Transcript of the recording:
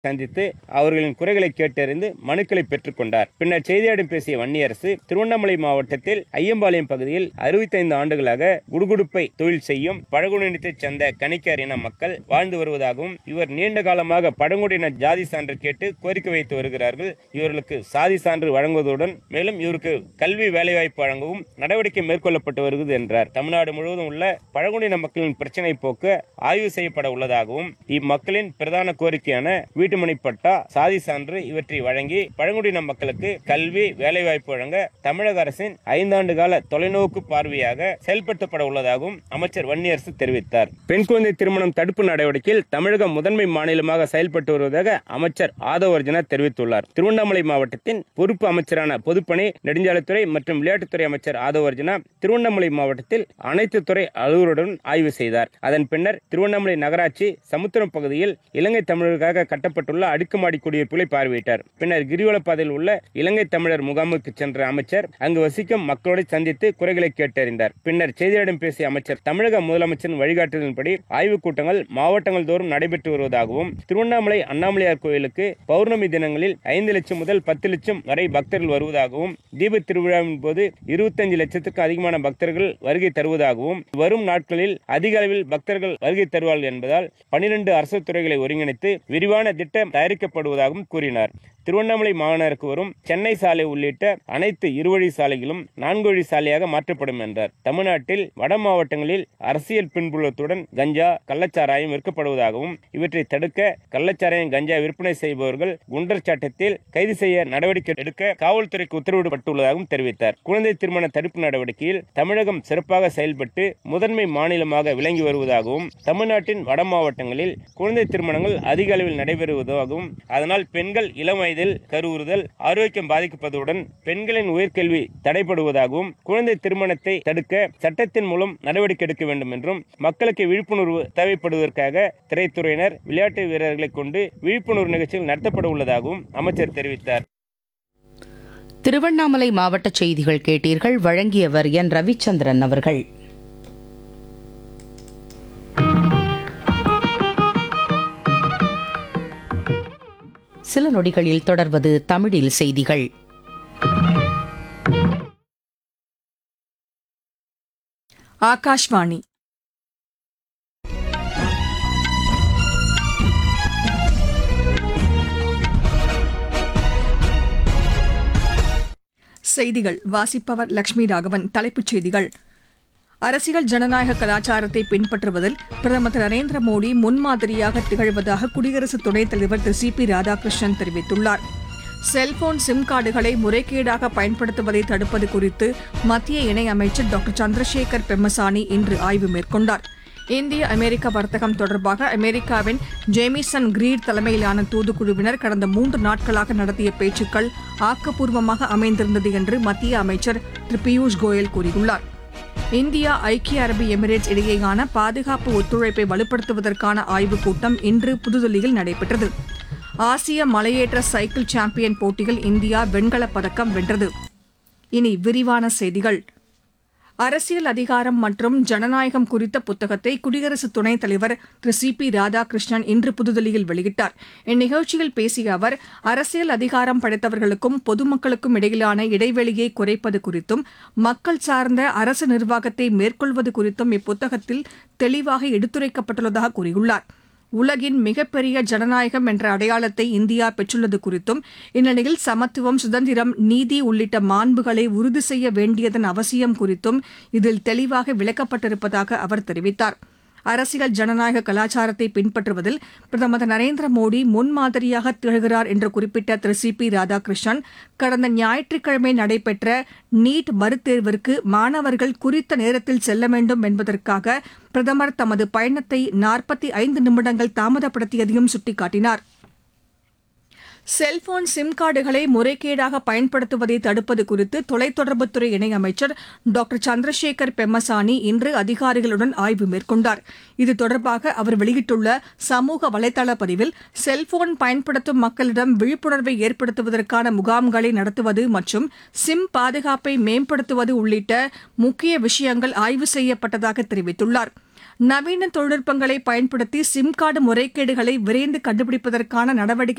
சந்தித்து அவர்களின் குறைகளை கேட்டறிந்து மனுக்களை பெற்றுக்கொண்டார் பின்னர் செய்தியாளர்களிடம் பேசிய வன்னியரசு திருவண்ணாமலை மாவட்டத்தில் ஐயம்பாளையம் பகுதியில் அறுபத்தைந்து ஆண்டுகளாக குடுகுடுப்பை தொழில் செய்யும் பழங்குடியினத்தைச் சேர்ந்த கணிக்கார் இன மக்கள் வாழ்ந்து வருவதாகவும் இவர் நீண்ட காலமாக பழங்குடியின ஜாதி சான்று கேட்டு கோரிக்கை வைத்து வருகிறார்கள் இவர்களுக்கு சாதி சான்று வழங்குவதுடன் மேலும் இவருக்கு கல்வி வேலைவாய்ப்பு வழங்கவும் நடவடிக்கை மேற்கொள்ளப்பட்டு வருகிறது என்றார் தமிழ்நாடு முழுவதும் உள்ள பழங்குடியின மக்களின் பிரச்சினை போக்க ஆய்வு செய்யப்பட உள்ளதாகவும் இம்மக்களின் பிரதான கோரிக்கையான வீட்டுமனை பட்டா சாதி சான்று இவற்றை வழங்கி பழங்குடியின மக்களுக்கு கல்வி வேலைவாய்ப்பு வழங்க தமிழக அரசின் ஐந்தாண்டு கால தொலைநோக்கு பார்வையாக செயல்படுத்தப்பட உள்ளதாகவும் அமைச்சர் வன்னியரசு தெரிவித்தார் பெண் குழந்தை திருமணம் தடுப்பு நடவடிக்கையில் தமிழகம் முதன்மை மாநிலமாக செயல்பட்டு வருவதாக அமைச்சர் ஆதவர்ஜனா தெரிவித்துள்ளார் திருவண்ணாமலை மாவட்டத்தின் பொறுப்பு அமைச்சரான பொதுப்பணி நெடுஞ்சாலைத்துறை மற்றும் விளையாட்டுத்துறை அமைச்சர் ஆதவர்ஜனா திருவண்ணாமலை மாவட்டத்தில் அனைத்து துறை அலுவலருடன் ஆய்வு செய்தார் அதன் பின்னர் திருவண்ணாமலை நகராட்சி சமுத்திரம் பகுதியில் இலங்கை தமிழருக்காக கட்டப்பட்டுள்ள அடுக்குமாடி குடியிருப்புகளை பார்வையிட்டார் பின்னர் கிரிவலப்பாதையில் உள்ள இலங்கை தமிழர் முகாமுக்கு சென்ற அமைச்சர் அங்கு வசிக்கும் மக்களோடு சந்தித்து குறைகளை கேட்டறிந்தார் பின்னர் செய்தியாளர்களிடம் பேசிய அமைச்சர் தமிழக முதலமைச்சரின் வழிகாட்டுதலின்படி ஆய்வுக் கூட்டங்கள் மாவட்டங்கள் தோறும் நடைபெற்று வருவதாகவும் திருவண்ணாமலை அண்ணாமலையார் கோயிலுக்கு பௌர்ணமி தினங்களில் ஐந்து லட்சம் முதல் பத்து லட்சம் வரை பக்தர்கள் வருவதாகவும் தீப திருவிழாவின் போது இருபத்தஞ்சு லட்சத்துக்கு அதிகமான பக்தர்கள் வருகை தருவதாகவும் வரும் நாட்களில் அதிக அளவில் பக்தர்கள் வருகை தருவார்கள் என்பதால் பனிரெண்டு அரசு துறைகளை ஒருங்கிணைத்து விரிவான திட்டம் தயாரிக்கப்படுவதாகவும் கூறினார் திருவண்ணாமலை மாநகருக்கு வரும் சென்னை சாலை உள்ளிட்ட அனைத்து இருவழி சாலைகளும் நான்கு வழி சாலையாக மாற்றப்படும் என்றார் தமிழ்நாட்டில் வட மாவட்டங்களில் அரசியல் பின்புலத்துடன் கஞ்சா கள்ளச்சாராயம் விற்கப்படுவதாகவும் இவற்றை தடுக்க கள்ளச்சாராயம் கஞ்சா விற்பனை செய்பவர்கள் குண்டர் சட்டத்தில் கைது செய்ய நடவடிக்கை எடுக்க காவல்துறைக்கு உத்தரவிடப்பட்டுள்ளதாகவும் தெரிவித்தார் குழந்தை திருமண தடுப்பு நடவடிக்கையில் தமிழகம் சிறப்பாக செயல்பட்டு முதன்மை மாநிலமாக விளங்கி வருவதாகவும் தமிழ்நாட்டின் வட மாவட்டங்களில் குழந்தை திருமணங்கள் அதிக அளவில் நடைபெறுவதாகவும் அதனால் பெண்கள் இளம் வயதில் கருவுறுதல் ஆரோக்கியம் பாதிக்கப்படுவதுடன் பெண்களின் உயர்கல்வி தடைபடுவதாகவும் குழந்தை திருமணத்தை தடுக்க சட்டத்தின் மூலம் நடவடிக்கை எடுக்க வேண்டும் என்றும் மக்களுக்கு விழிப்புணர்வு தேவைப்படுவதற்காக திரைத்துறையினர் விளையாட்டு வீரர்களை கொண்டு விழிப்புணர்வு நிகழ்ச்சிகள் நடத்தப்பட உள்ளதாகவும் அமைச்சர் தெரிவித்தார் திருவண்ணாமலை மாவட்ட செய்திகள் கேட்டீர்கள் வழங்கியவர் என் ரவிச்சந்திரன் அவர்கள் சில நொடிகளில் தொடர்வது தமிழில் செய்திகள் ஆகாஷ்வாணி செய்திகள் வாசிப்பவர் லட்சுமி ராகவன் தலைப்புச் செய்திகள் அரசியல் ஜனநாயக கலாச்சாரத்தை பின்பற்றுவதில் பிரதமர் திரு நரேந்திர மோடி முன்மாதிரியாக திகழ்வதாக குடியரசு துணைத் தலைவர் திரு சி பி ராதாகிருஷ்ணன் தெரிவித்துள்ளார் செல்போன் சிம் கார்டுகளை முறைகேடாக பயன்படுத்துவதை தடுப்பது குறித்து மத்திய இணையமைச்சர் டாக்டர் சந்திரசேகர் பெம்மசானி இன்று ஆய்வு மேற்கொண்டார் இந்திய அமெரிக்க வர்த்தகம் தொடர்பாக அமெரிக்காவின் ஜேமிசன் கிரீட் தலைமையிலான தூதுக்குழுவினர் கடந்த மூன்று நாட்களாக நடத்திய பேச்சுக்கள் ஆக்கப்பூர்வமாக அமைந்திருந்தது என்று மத்திய அமைச்சர் திரு பியூஷ் கோயல் கூறியுள்ளார் இந்தியா ஐக்கிய அரபு எமிரேட்ஸ் இடையேயான பாதுகாப்பு ஒத்துழைப்பை வலுப்படுத்துவதற்கான ஆய்வுக் கூட்டம் இன்று புதுதில்லியில் நடைபெற்றது ஆசிய மலையேற்ற சைக்கிள் சாம்பியன் போட்டியில் இந்தியா வெண்கலப் பதக்கம் வென்றது இனி விரிவான செய்திகள் அரசியல் அதிகாரம் மற்றும் ஜனநாயகம் குறித்த புத்தகத்தை குடியரசு துணைத் தலைவர் திரு சி பி ராதாகிருஷ்ணன் இன்று புதுதில்லியில் வெளியிட்டார் இந்நிகழ்ச்சியில் பேசிய அவர் அரசியல் அதிகாரம் படைத்தவர்களுக்கும் பொதுமக்களுக்கும் இடையிலான இடைவெளியை குறைப்பது குறித்தும் மக்கள் சார்ந்த அரசு நிர்வாகத்தை மேற்கொள்வது குறித்தும் இப்புத்தகத்தில் தெளிவாக எடுத்துரைக்கப்பட்டுள்ளதாக கூறியுள்ளார் உலகின் மிகப்பெரிய ஜனநாயகம் என்ற அடையாளத்தை இந்தியா பெற்றுள்ளது குறித்தும் இந்நிலையில் சமத்துவம் சுதந்திரம் நீதி உள்ளிட்ட மாண்புகளை உறுதி செய்ய வேண்டியதன் அவசியம் குறித்தும் இதில் தெளிவாக விளக்கப்பட்டிருப்பதாக அவர் தெரிவித்தார் அரசியல் ஜனநாயக கலாச்சாரத்தை பின்பற்றுவதில் பிரதமர் திரு நரேந்திர மோடி முன்மாதிரியாக திகழ்கிறார் என்று குறிப்பிட்ட திரு சி பி ராதாகிருஷ்ணன் கடந்த ஞாயிற்றுக்கிழமை நடைபெற்ற நீட் மறுதேர்விற்கு மாணவர்கள் குறித்த நேரத்தில் செல்ல வேண்டும் என்பதற்காக பிரதமர் தமது பயணத்தை நாற்பத்தி ஐந்து நிமிடங்கள் தாமதப்படுத்தியதையும் சுட்டிக்காட்டினார் செல்போன் சிம் கார்டுகளை முறைகேடாக பயன்படுத்துவதை தடுப்பது குறித்து தொலைத்தொடர்புத்துறை இணையமைச்சர் டாக்டர் சந்திரசேகர் பெம்மசானி இன்று அதிகாரிகளுடன் ஆய்வு மேற்கொண்டார் இது தொடர்பாக அவர் வெளியிட்டுள்ள சமூக வலைதள பதிவில் செல்போன் பயன்படுத்தும் மக்களிடம் விழிப்புணர்வை ஏற்படுத்துவதற்கான முகாம்களை நடத்துவது மற்றும் சிம் பாதுகாப்பை மேம்படுத்துவது உள்ளிட்ட முக்கிய விஷயங்கள் ஆய்வு செய்யப்பட்டதாக தெரிவித்துள்ளார் நவீன தொழில்நுட்பங்களை பயன்படுத்தி சிம் கார்டு முறைகேடுகளை விரைந்து கண்டுபிடிப்பதற்கான நடவடிக்கை